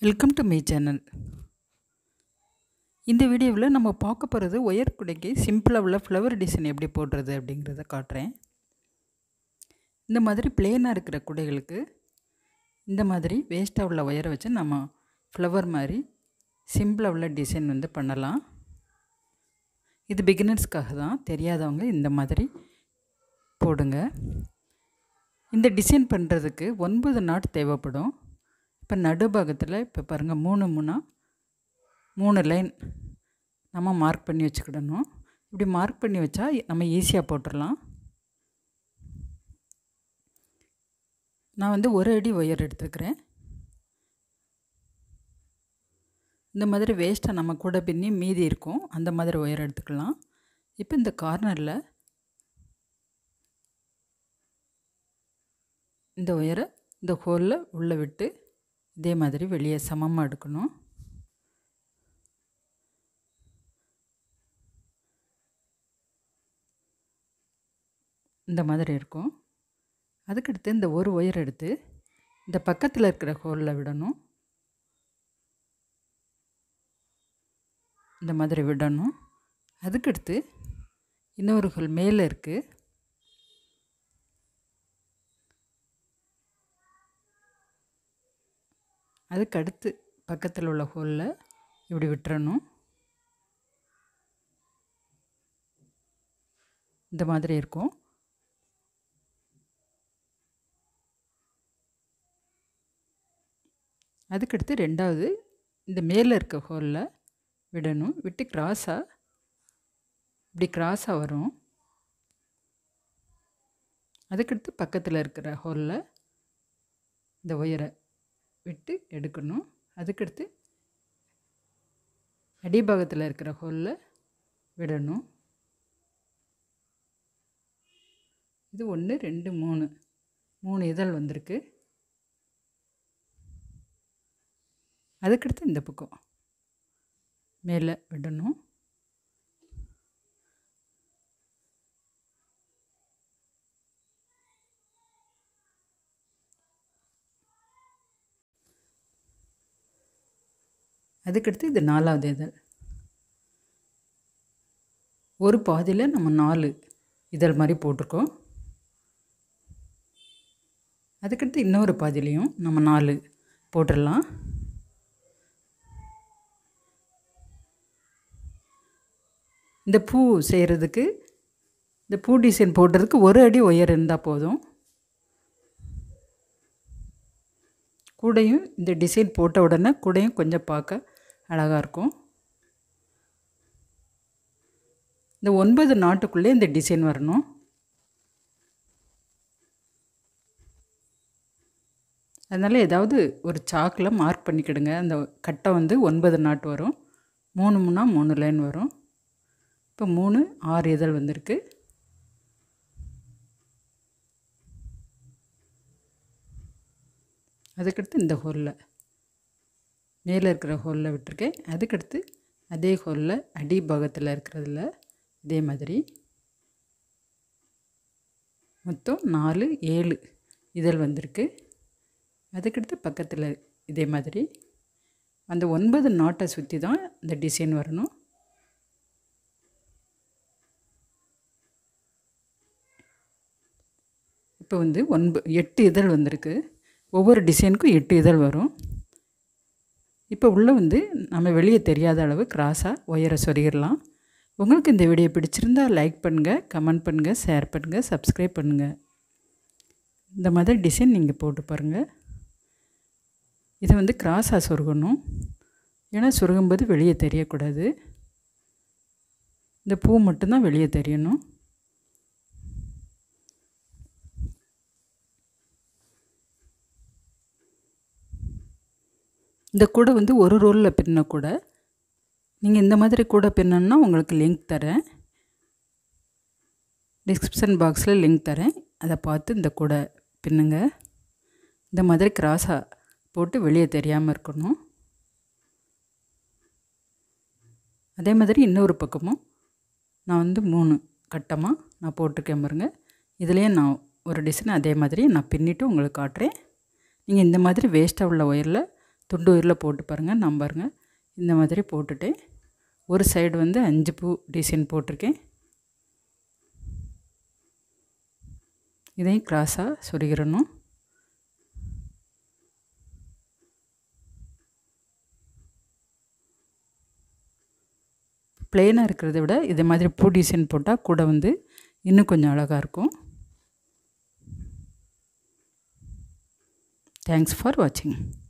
welcome to my channel இந்த வீடியோவில் நம்ம பார்க்க போகிறது ஒயர் குடைக்கு சிம்பிளாக உள்ள ஃப்ளவர் டிசைன் எப்படி போடுறது அப்படிங்கிறத காட்டுறேன் இந்த மாதிரி பிளேனாக இருக்கிற குடைகளுக்கு இந்த மாதிரி வேஸ்ட்டாக உள்ள ஒயரை வச்சு நம்ம ஃப்ளவர் மாதிரி சிம்பிளாக உள்ள டிசைன் வந்து பண்ணலாம் இது பிகினர்ஸ்க்காக தான் தெரியாதவங்க இந்த மாதிரி போடுங்க இந்த டிசைன் பண்ணுறதுக்கு ஒன்பது நாட் தேவைப்படும் இப்போ நடுபாகத்தில் இப்போ பாருங்கள் மூணு மூணா மூணு லைன் நம்ம மார்க் பண்ணி வச்சுக்கிடணும் இப்படி மார்க் பண்ணி வச்சா நம்ம ஈஸியாக போட்டுடலாம் நான் வந்து ஒரு அடி ஒயர் எடுத்துக்கிறேன் இந்த மாதிரி வேஸ்ட்டாக நம்ம கூட பின்னி மீதி இருக்கும் அந்த மாதிரி ஒயர் எடுத்துக்கலாம் இப்போ இந்த கார்னரில் இந்த ஒயரை இந்த ஹோலில் உள்ளே விட்டு இதே மாதிரி வெளியே சமமாக எடுக்கணும் இந்த மாதிரி இருக்கும் அதுக்கடுத்து இந்த ஒரு ஒயர் எடுத்து இந்த பக்கத்தில் இருக்கிற ஹோலில் விடணும் இந்த மாதிரி விடணும் அதுக்கடுத்து இன்னொரு ஹோல் மேலே இருக்குது அதுக்கு அடுத்து பக்கத்தில் உள்ள ஹோலில் இப்படி விட்டுறணும் இந்த மாதிரி இருக்கும் அதுக்கடுத்து ரெண்டாவது இந்த மேலே இருக்க ஹோலில் விடணும் விட்டு கிராஸாக இப்படி கிராஸாக வரும் அதுக்கடுத்து பக்கத்தில் இருக்கிற ஹோலில் இந்த ஒயரை விட்டு எடுக்கணும் அதுக்கடுத்து அடிபாகத்தில் இருக்கிற ஹோலில் விடணும் இது ஒன்று ரெண்டு மூணு மூணு இதழ் வந்திருக்கு அதுக்கடுத்து இந்த பக்கம் மேலே விடணும் அதுக்கடுத்து இது நாலாவது இதழ் ஒரு பாதியில் நம்ம நாலு இதழ் மாதிரி போட்டிருக்கோம் அதுக்கடுத்து இன்னொரு பாதிலையும் நம்ம நாலு போட்டுடலாம் இந்த பூ செய்கிறதுக்கு இந்த பூ டிசைன் போடுறதுக்கு ஒரு அடி ஒயர் இருந்தால் போதும் கூடையும் இந்த டிசைன் போட்ட உடனே கூடையும் கொஞ்சம் பார்க்க அழகாக இருக்கும் இந்த ஒன்பது நாட்டுக்குள்ளே இந்த டிசைன் வரணும் அதனால் ஏதாவது ஒரு சாக்கில் மார்க் பண்ணிக்கிடுங்க அந்த கட்டை வந்து ஒன்பது நாட்டு வரும் மூணு மூணா மூணு லைன் வரும் இப்போ மூணு ஆறு இதழ் வந்திருக்கு அதுக்கடுத்து இந்த ஹோலில் மேலே இருக்கிற ஹோலில் விட்டுருக்கேன் அதுக்கடுத்து அதே ஹோலில் அடி பாகத்தில் இருக்கிறதுல இதே மாதிரி மொத்தம் நாலு ஏழு இதழ் வந்திருக்கு அதுக்கடுத்து பக்கத்தில் இதே மாதிரி அந்த ஒன்பது நாட்டை சுற்றி தான் இந்த டிசைன் வரணும் இப்போ வந்து ஒன்ப எட்டு இதழ் வந்திருக்கு ஒவ்வொரு டிசைனுக்கும் எட்டு இதழ் வரும் இப்போ உள்ளே வந்து நம்ம வெளியே தெரியாத அளவு கிராஸாக ஒயரை சொருகிடலாம் உங்களுக்கு இந்த வீடியோ பிடிச்சிருந்தால் லைக் பண்ணுங்கள் கமெண்ட் பண்ணுங்கள் ஷேர் பண்ணுங்கள் சப்ஸ்கிரைப் பண்ணுங்கள் இந்த மாதிரி டிசைன் நீங்கள் போட்டு பாருங்கள் இதை வந்து கிராஸாக சொருகணும் ஏன்னா சொருகும்போது வெளியே தெரியக்கூடாது இந்த பூ மட்டும்தான் வெளியே தெரியணும் இந்த கூடை வந்து ஒரு ரோலில் பின்ன கூட நீங்கள் இந்த மாதிரி கூட பின்னணுன்னா உங்களுக்கு லிங்க் தரேன் டிஸ்கிரிப்ஷன் பாக்ஸில் லிங்க் தரேன் அதை பார்த்து இந்த கூடை பின்னுங்க இந்த மாதிரி கிராஸாக போட்டு வெளியே தெரியாமல் இருக்கணும் அதே மாதிரி இன்னொரு பக்கமும் நான் வந்து மூணு கட்டமாக நான் போட்டிருக்கேன் பாருங்க இதுலேயே நான் ஒரு டிசைன் அதே மாதிரி நான் பின்னிட்டு உங்களுக்கு காட்டுறேன் நீங்கள் இந்த மாதிரி வேஸ்ட்டாக உள்ள ஒயரில் துண்டு உயிரில் போட்டு பாருங்கள் நான் பாருங்கள் இந்த மாதிரி போட்டுட்டு ஒரு சைடு வந்து அஞ்சு பூ டிசைன் போட்டிருக்கேன் இதையும் கிராஸாக சொருகிடணும் பிளெயினாக இருக்கிறத விட இது மாதிரி பூ டிசைன் போட்டால் கூட வந்து இன்னும் கொஞ்சம் அழகாக இருக்கும் தேங்க்ஸ் ஃபார் வாட்சிங்